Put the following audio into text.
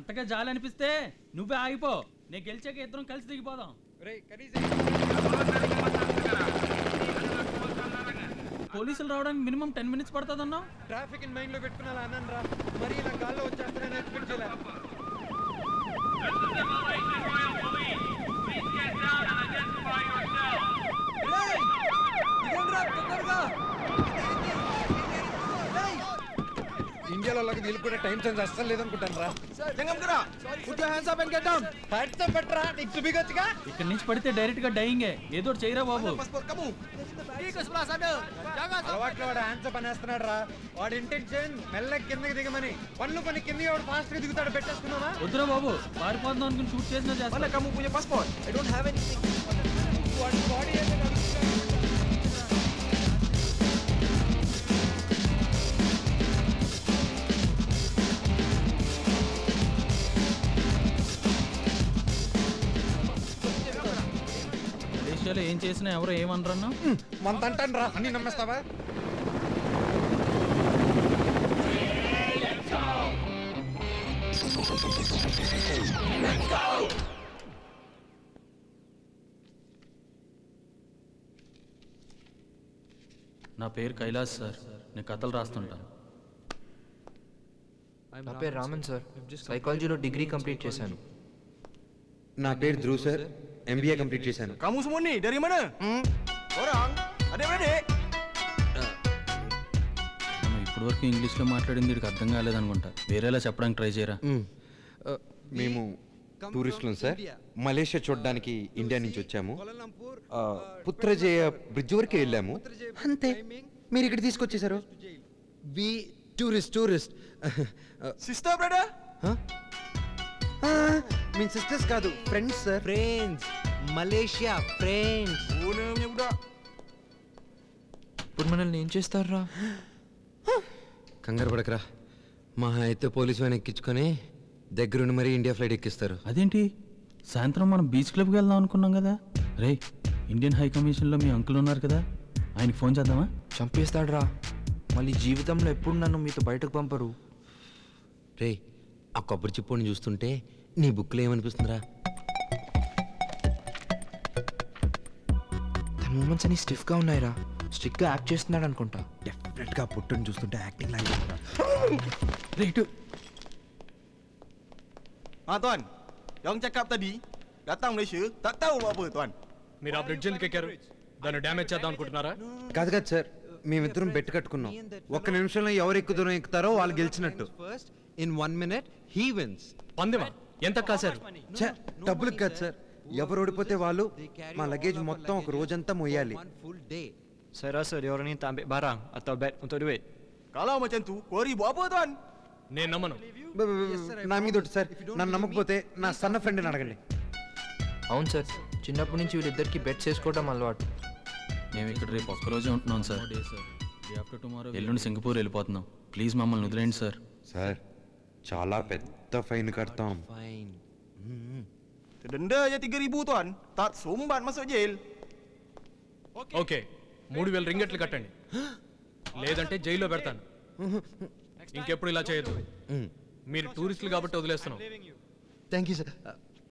అంతగా జాలి అనిపిస్తే నువ్వే ఆగిపో నేను గెలిచాక ఇద్దరం కలిసి దిగిపోదాం పోలీసులు రావడానికి మినిమం టెన్ మినిట్స్ పడుతుందన్నా ట్రాఫిక్ ఇన్ మైండ్ లో పెట్టుకున్నా అన్నాను రా మరి ఇలా గాల్లో వచ్చేస్తానని ఎక్స్పెక్ట్ చేయలే ఇండియాలో లాగా వీళ్ళు కూడా టైం సెన్స్ అస్సలు లేదనుకుంటాను రా జంగం కరా put your hands up and get down hands up పెట్టరా నీకు చూపిగొచ్చుగా ఇక్కడి నుంచి పడితే డైరెక్ట్ గా డైయింగే ఏదో ఒకటి చేయరా బాబు అలవాట్లో వాడు హ్యాండ్స్ అప్ అనేస్తున్నాడు రా వాడి ఇంటెన్షన్ మెల్ల కిందకి దిగమని పనులు పని కింద వాడు ఫాస్ట్ గా దిగుతాడు పెట్టేసుకున్నావా వద్దురా బాబు పారిపోతున్నాం అనుకుని షూట్ చేసినా చేస్తా kamu punya paspor? I don't have anything. వాడి బాడీ మలేషియాలో ఏం చేసినా ఎవరు ఏమనరన్నా మంత అంటాను రా అన్ని నమ్మేస్తావా నా పేరు కైలాస్ సార్ నేను కథలు రాస్తుంటాను నా పేరు రామన్ సార్ సైకాలజీలో డిగ్రీ కంప్లీట్ చేశాను నా పేరు ధ్రువ్ సార్ ఎంబీఏ కంప్లీట్ చేశాను Kamu semua ni dari mana? Hmm? Orang? Adik-beradik? మనం ఇప్పటివరకు ఇంగ్లీష్లో మాట్లాడింది వీడికి అర్థం కాలేదనుకుంటా వేరేలా చెప్పడానికి ట్రై చేయరా మేము టూరిస్టులం సార్ మలేషియా చూడడానికి ఇండియా నుంచి వచ్చాము ఆ, పుత్రజయ బ్రిడ్జ్ వరకు వెళ్ళాము అంతే మీరు ఇక్కడ తీసుకొచ్చేసారు we tourist tourist Sister, brother? మీ సిస్టర్స్ కాదు friends sir friends Malaysia friends Guna punya budak. ఇప్పుడు మనల్ని ఏం చేస్తారా కంగారు పడకరా మా అయితే పోలీసు వ్యాన్ ఎక్కించుకొని దగ్గరుండి మరీ ఇండియా ఫ్లైట్ ఎక్కిస్తారు అదేంటి సాయంత్రం మనం బీచ్ క్లబ్కి వెళ్దాం అనుకున్నాం కదా రే ఇండియన్ హై కమిషన్లో మీ అంకుల్ ఉన్నారు కదా ఆయనకి ఫోన్ చేద్దామా చంపేస్తాడ్రా మళ్ళీ జీవితంలో ఎప్పుడు నన్ను మీతో బయటకు పంపరు రే ఆ కొబ్బరి చిప్పుని చూస్తుంటే నీ బుక్లో ఏమనిపిస్తుందిరా తన మూమెంట్స్ అన్ని స్టిఫ్గా ఉన్నాయిరా స్ట్రిక్ట్గా యాక్ట్ చేస్తున్నాడు అనుకుంటా డెఫినెట్ గా పుట్టుని చూస్తుంటే యాక్టింగ్ లాగా right Ha tuan. Yang cakap tadi datang Malaysia tak tahu buat apa tuan. మీరు ఆ బ్రిడ్జ్ ఎందుకు ఎక్కారు దాన్ని డ్యామేజ్ చేద్దాం అనుకుంటున్నారా కాదు కాదు సార్ మేమిద్దరం బెట్ కట్టుకున్నాం ఒక్క నిమిషంలో ఎవరు ఎక్కువ దూరం ఎక్కుతారో వాళ్ళు గెలిచినట్టు first in one minute he wins పందిమా ఎంత కాశారు డబ్బులు కాదు సార్ ఎవరు ఓడిపోతే వాళ్ళు మా లగేజ్ మొత్తం ఒక రోజంతా మొయ్యాలి full day Saya rasa dia orang ni tak ambil barang atau bet untuk duit. Kalau macam tu, Kori buat apa tuan? నేను నమ్మను బ- బ- బ- నా మీద ఒకటి సార్ నన్ను నమ్మకపోతే నా సన్న ఫ్రెండ్ని అడగండి అవును సార్ చిన్నప్పటి నుంచి వీళ్ళిద్దరికి బెట్స్ వేసుకోవడం అలవాటు మేము ఇక్కడ రేపు ఒక్కరోజే ఉంటున్నాం సార్ ఎల్లుండి సింగపూర్ వెళ్ళిపోతున్నాం ప్లీజ్ మమ్మల్ని వదిలేండి సార్ సార్ చాలా పెద్ద ఫైన్ కడతాం fine Denda je 3000 tuan. Tak sumbat masuk jail. Okay మూడు వేల రింగెట్లు కట్టండి లేదంటే జైల్లో పెడతాను ఇంకెప్పుడు ఇలా చేయొద్దు మీరు టూరిస్టులు కాబట్టి వదిలేస్తున్నాం థ్యాంక్ యూ సార్